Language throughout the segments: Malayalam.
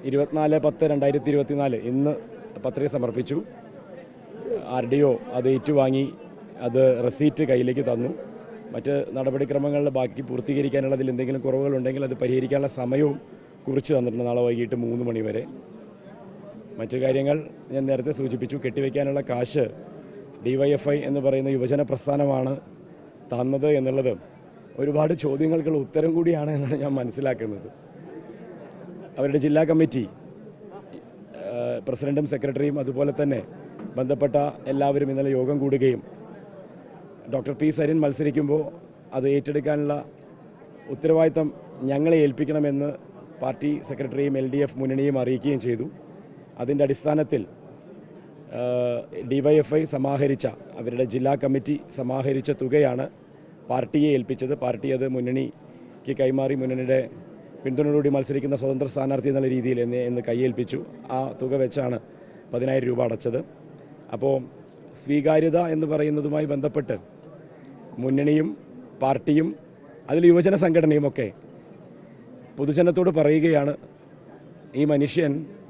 ഇരുപത്തിനാല് പത്ത് രണ്ടായിരത്തി ഇരുപത്തിനാല് ഇന്ന് പത്രിക സമർപ്പിച്ചു ആർ ഡി ഒ അത് ഏറ്റുവാങ്ങി അത് റെസീറ്റ് കയ്യിലേക്ക് തന്നു മറ്റ് നടപടിക്രമങ്ങളിൽ ബാക്കി പൂർത്തീകരിക്കാനുള്ളതിൽ എന്തെങ്കിലും കുറവുകളുണ്ടെങ്കിൽ അത് പരിഹരിക്കാനുള്ള സമയവും കുറിച്ച് തന്നിട്ടുണ്ട് നാളെ വൈകിട്ട് മൂന്ന് മണി വരെ മറ്റു കാര്യങ്ങൾ ഞാൻ നേരത്തെ സൂചിപ്പിച്ചു കെട്ടിവെക്കാനുള്ള കാശ് ഡിവൈഎഫ്ഐ എന്ന് പറയുന്ന യുവജന പ്രസ്ഥാനമാണ് തന്നത് എന്നുള്ളത് ഒരുപാട് ചോദ്യങ്ങൾക്കുള്ള ഉത്തരം കൂടിയാണ് എന്നാണ് ഞാൻ മനസ്സിലാക്കുന്നത് അവരുടെ ജില്ലാ കമ്മിറ്റി ഏഹ്, പ്രസിഡന്റും സെക്രട്ടറിയും അതുപോലെ തന്നെ ബന്ധപ്പെട്ട എല്ലാവരും ഇന്നലെ യോഗം കൂടുകയും ഡോക്ടർ പി സരിൻ മത്സരിക്കുമ്പോൾ അത് ഏറ്റെടുക്കാനുള്ള ഉത്തരവാദിത്തം ഞങ്ങളെ ഏൽപ്പിക്കണമെന്ന് പാർട്ടി സെക്രട്ടറിയും എൽ ഡി എഫ് മുന്നണിയും അറിയിക്കുകയും ചെയ്തു അതിൻ്റെ അടിസ്ഥാനത്തിൽ ഡിവൈഎഫ്ഐ സമാഹരിച്ച അവരുടെ ജില്ലാ കമ്മിറ്റി സമാഹരിച്ച തുകയാണ് പാർട്ടിയെ ഏൽപ്പിച്ചത് പാർട്ടി അത് മുന്നണിക്ക് കൈമാറി മുന്നണിയുടെ പിന്തുണയോടുകൂടി മത്സരിക്കുന്ന സ്വതന്ത്ര സ്ഥാനാർത്ഥി എന്നുള്ള രീതിയിൽ എന്നെ എന്ന് കൈയേൽപ്പിച്ചു ആ തുക വെച്ചാണ് പതിനായിരം രൂപ അടച്ചത് അപ്പോൾ സ്വീകാര്യത എന്ന് പറയുന്നതുമായി ബന്ധപ്പെട്ട് മുന്നണിയും പാർട്ടിയും അതിൽ യുവജന സംഘടനയുമൊക്കെ പൊതുജനത്തോട് പറയുകയാണ് ഈ മനുഷ്യൻ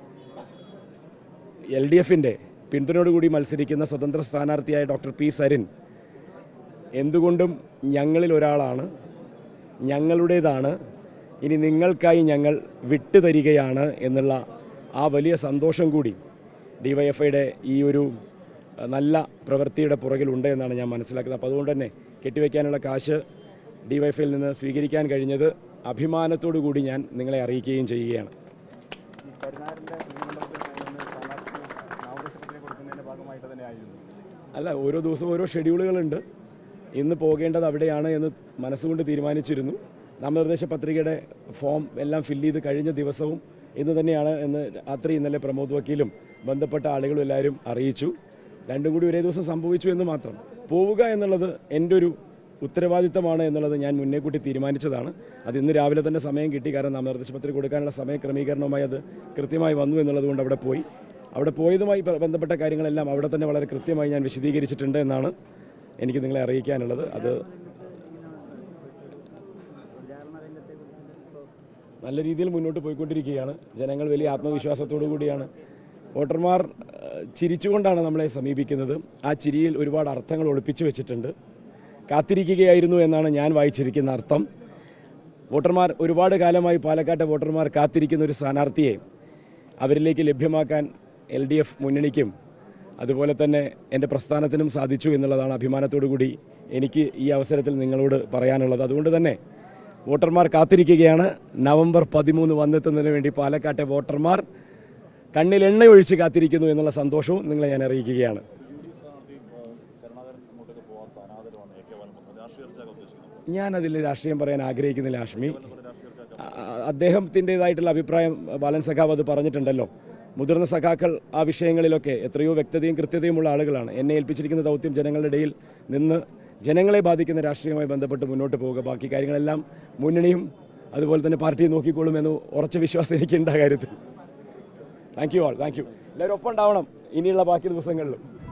എൽ ഡി എഫിൻ്റെ പിന്തുണയോടുകൂടി മത്സരിക്കുന്ന സ്വതന്ത്ര സ്ഥാനാർത്ഥിയായ ഡോക്ടർ പി സരിൻ എന്തുകൊണ്ടും ഞങ്ങളിൽ ഒരാളാണ് ഞങ്ങളുടേതാണ് ഇനി നിങ്ങൾക്കായി ഞങ്ങൾ വിട്ടുതരികയാണ് എന്നുള്ള ആ വലിയ സന്തോഷം കൂടി ഡിവൈഎഫ്ഐയുടെ ഈ ഒരു അഹ്, നല്ല പ്രവൃത്തിയുടെ പുറകിലുണ്ട് എന്നാണ് ഞാൻ മനസ്സിലാക്കുന്നത് അപ്പോൾ അതുകൊണ്ട് തന്നെ കെട്ടിവെക്കാനുള്ള കാശ് ഡിവൈഎഫ്ഐയിൽ നിന്ന് സ്വീകരിക്കാൻ കഴിഞ്ഞത് അഭിമാനത്തോടു കൂടി ഞാൻ നിങ്ങളെ അറിയിക്കുകയും ചെയ്യുകയാണ് ഈ കരുനാഗരന്റെ നിയമനത്തിന് സ്ഥാനാർത്ഥി നാമനിർദ്ദേശപത്രിക കൊടുക്കുന്നതിന്റെ ഭാഗമായിട്ട് തന്നെ ആയിരുന്നു അല്ല ഓരോ ദിവസവും ഓരോ ഷെഡ്യൂളുകളുണ്ട് ഇന്ന് പോകേണ്ടത് അവിടെയാണ് എന്ന് മനസ്സുകൊണ്ട് തീരുമാനിച്ചിരുന്നു നാമനിർദ്ദേശ പത്രികയുടെ ഫോം എല്ലാം ഫില്ല് ചെയ്ത് കഴിഞ്ഞ ദിവസവും ഇന്ന് തന്നെയാണ് എന്ന് രാത്രി ഇന്നലെ പ്രമോദ് വക്കീലും ബന്ധപ്പെട്ട ആളുകളും എല്ലാവരും അറിയിച്ചു രണ്ടും കൂടി ഒരേ ദിവസം സംഭവിച്ചു എന്ന് മാത്രം പോവുക എന്നുള്ളത് എൻ്റെ ഒരു ഉത്തരവാദിത്തമാണ് എന്നുള്ളത് ഞാൻ മുന്നേ കൂട്ടി തീരുമാനിച്ചതാണ് അത് ഇന്ന് രാവിലെ തന്നെ സമയം കിട്ടി കാരണം നാമനിർദ്ദേശ പത്രിക കൊടുക്കാനുള്ള സമയ ക്രമീകരണവുമായി അത് കൃത്യമായി വന്നു എന്നുള്ളത് കൊണ്ട് അവിടെ പോയി അവിടെ പോയതുമായി ബ- ബന്ധപ്പെട്ട കാര്യങ്ങളെല്ലാം അവിടെ തന്നെ വളരെ കൃത്യമായി ഞാൻ വിശദീകരിച്ചിട്ടുണ്ട് എന്നാണ് എനിക്ക് നിങ്ങളെ അറിയിക്കാനുള്ളത് അത് നല്ല രീതിയിൽ മുന്നോട്ട് പോയിക്കൊണ്ടിരിക്കുകയാണ് ജനങ്ങൾ വലിയ ആത്മവിശ്വാസത്തോടു കൂടിയാണ് വോട്ടർമാർ ഏഹ്, ചിരിച്ചുകൊണ്ടാണ് നമ്മളെ സമീപിക്കുന്നത് ആ ചിരിയിൽ ഒരുപാട് അർത്ഥങ്ങൾ ഒളിപ്പിച്ചു വെച്ചിട്ടുണ്ട് കാത്തിരിക്കുകയായിരുന്നു എന്നാണ് ഞാൻ വായിച്ചിരിക്കുന്ന അർത്ഥം വോട്ടർമാർ ഒരുപാട് കാലമായി പാലക്കാട്ടെ വോട്ടർമാർ കാത്തിരിക്കുന്ന ഒരു സ്ഥാനാർത്ഥിയെ അവരിലേക്ക് ലഭ്യമാക്കാൻ എൽ ഡി എഫ് മുന്നണിക്കും അതുപോലെ തന്നെ എൻ്റെ പ്രസ്ഥാനത്തിനും സാധിച്ചു എന്നുള്ളതാണ് അഭിമാനത്തോടു കൂടി എനിക്ക് ഈ അവസരത്തിൽ നിങ്ങളോട് പറയാനുള്ളത് അതുകൊണ്ട് തന്നെ വോട്ടർമാർ കാത്തിരിക്കുകയാണ് നവംബർ പതിമൂന്ന് വന്നെത്തുന്നതിന് വേണ്ടി പാലക്കാട്ടെ വോട്ടർമാർ കണ്ണിൽ എണ്ണ ഒഴിച്ച് കാത്തിരിക്കുന്നു എന്നുള്ള സന്തോഷവും നിങ്ങളെ ഞാൻ അറിയിക്കുകയാണ് ഞാൻ അതിൽ രാഷ്ട്രീയം പറയാൻ ആഗ്രഹിക്കുന്നില്ല ആഷ്മി ആ- അദ്ദേഹത്തിൻ്റെതായിട്ടുള്ള അഭിപ്രായം ബാലൻ സഖാവ് അത് പറഞ്ഞിട്ടുണ്ടല്ലോ മുതിർന്ന സഖാക്കൾ ആ വിഷയങ്ങളിലൊക്കെ എത്രയോ വ്യക്തതയും കൃത്യതയുമുള്ള ആളുകളാണ് എന്നെ ഏൽപ്പിച്ചിരിക്കുന്ന ദൗത്യം ജനങ്ങളുടെ ഇടയിൽ നിന്ന് ജനങ്ങളെ ബാധിക്കുന്ന രാഷ്ട്രീയവുമായി ബന്ധപ്പെട്ട് മുന്നോട്ട് പോവുക ബാക്കി കാര്യങ്ങളെല്ലാം മുന്നണിയും അതുപോലെ തന്നെ പാർട്ടിയും നോക്കിക്കോളുമെന്ന് ഉറച്ച വിശ്വാസം എനിക്കുണ്ട് ആ കാര്യത്തിൽ thank you all thank you എല്ലാവരും ഒപ്പം ഉണ്ടാവണം ഇനിയുള്ള ബാക്കി ദിവസങ്ങളിലും